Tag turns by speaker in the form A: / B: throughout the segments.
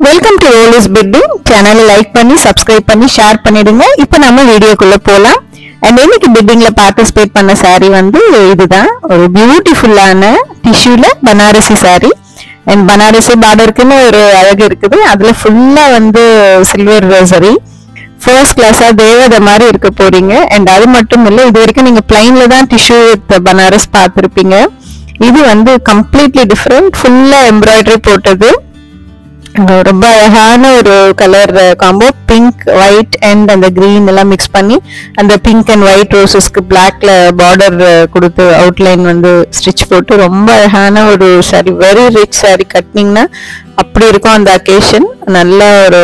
A: welcome to ரோலிஸ் building சேனலை like பண்ணி சப்ஸ்கிரைப் பண்ணி ஷேர் பண்ணிடுங்க இப்போ நம்ம வீடியோக்குள்ள போலாம் அண்ட் இன்னைக்கு பில்டிங்ல பார்ட்டிசிபேட் பண்ண saree வந்து இதுதான் ஒரு பியூட்டிஃபுல்லான டிஷ்யூல பனாரசி saree அண்ட் பனாரசி பார்டருக்குன்னு ஒரு அழகு இருக்குது அதுல ஃபுல்லா வந்து சில்வர் சரி ஃபர்ஸ்ட் கிளாஸா தேவதை மாதிரி இருக்க போறீங்க அண்ட் அது மட்டும் இல்லை இது வரைக்கும் நீங்க பிளைன்ல தான் டிஷ்யூ வித் பனாரஸ் பார்த்துருப்பீங்க இது வந்து கம்ப்ளீட்லி டிஃப்ரெண்ட் ஃபுல்லா எம்ப்ராய்டரி போட்டது அஹ் ரொம்ப அழகான ஒரு colour combo pink white and அந்த கிரீன் எல்லாம் மிக்ஸ் பண்ணி அந்த பிங்க் அண்ட் ஒயிட் ரோசஸ்க்கு பிளாக்ல பார்டர் கொடுத்து அவுட்லைன் வந்து ஸ்டிச் போட்டு ரொம்ப அழகான ஒரு சாரி வெரி ரிச் சாரி கட்டினீங்கன்னா அப்படி இருக்கும் அந்த அக்கேஷன் நல்ல ஒரு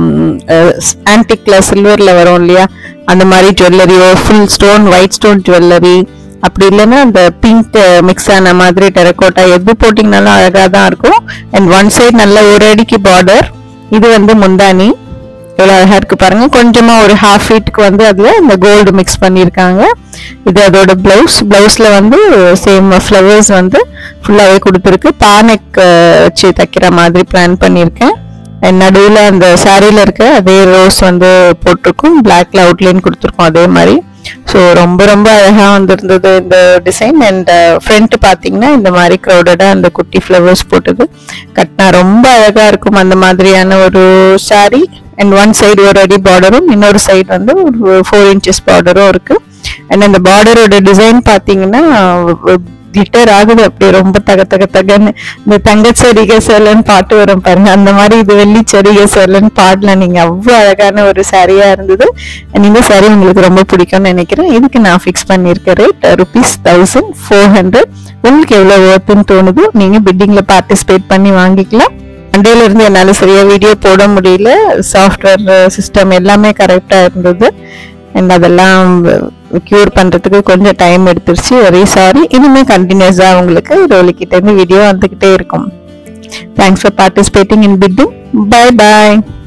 A: ஆன்டிக்ல சில்வர்ல வரும் இல்லையா அந்த மாதிரி ஜுவல்லரியோ full stone white stone jewellery அப்படி இல்லைன்னா அந்த பிங்க் மிக்ஸ் ஆன மாதிரி டெரக்கோட்டா எது போட்டிங்கனாலும் அழகாக தான் இருக்கும் அண்ட் ஒன் சைடு நல்ல ஒரு அடிக்கு பார்டர் இது வந்து முந்தானி எவ்வளோ அழகா இருக்கு பாருங்க கொஞ்சமா ஒரு ஹாஃப் ஃபீட்டுக்கு வந்து அதுல இந்த கோல்டு மிக்ஸ் பண்ணியிருக்காங்க இது அதோட பிளவுஸ் பிளவுஸ்ல வந்து சேம் ஃப்ளவர்ஸ் வந்து ஃபுல்லாவே கொடுத்துருக்கு பானைக் வச்சு தைக்கிற மாதிரி பிளான் பண்ணியிருக்கேன் And நடுவுல அந்த சாரியில இருக்க அதே ரோஸ் வந்து போட்டிருக்கும் பிளாக்ல அவுட்லைன் கொடுத்துருக்கோம் அதே மாதிரி ஸோ ரொம்ப ரொம்ப அழகா வந்திருந்தது இந்த டிசைன் அண்ட் ஃப்ரண்ட் பார்த்தீங்கன்னா இந்த மாதிரி க்ரௌடடா அந்த குட்டி ஃப்ளவர்ஸ் போட்டது கட்டினா ரொம்ப அழகா இருக்கும் அந்த மாதிரியான ஒரு saree அண்ட் ஒன் சைடு ஒரு அடி பார்டரும் இன்னொரு சைடு வந்து ஒரு ஃபோர் இன்ச்சஸ் பார்டரும் இருக்கு அண்ட் அந்த பார்டரோட டிசைன் பார்த்தீங்கன்னா கிளிட்டர் ஆகுது அப்படியே ரொம்ப தக தக தகன்னு இந்த தங்கச்சரிகை சேலன்னு பாட்டு வரும் பாருங்க அந்த மாதிரி இது வெள்ளிச்சரிகை சேலன்னு பாடல நீங்க அவ்வளோ அழகான ஒரு சாரியா இருந்தது And இந்த சாரி உங்களுக்கு ரொம்ப பிடிக்கும்னு நினைக்கிறேன் இதுக்கு நான் ஃபிக்ஸ் பண்ணியிருக்க rate rupees thousand four hundred உங்களுக்கு எவ்வளோ ஒர்த்துன்னு தோணுதோ நீங்க பிட்டிங்ல பார்ட்டிசிபேட் பண்ணி வாங்கிக்கலாம் மண்டேல இருந்து என்னால சரியா வீடியோ போட முடியல சாஃப்ட்வேர் சிஸ்டம் எல்லாமே கரெக்டா இருந்தது அண்ட் அதெல்லாம் க்யூர் பண்றதுக்கு கொஞ்சம் டைம் எடுத்துருச்சு வெரி சாரி இனிமே கண்டினியூஸா உங்களுக்கு ரோலிக்கிட்ட இருந்து வீடியோ வந்துகிட்டே இருக்கும் thanks for participating in bidding bye bye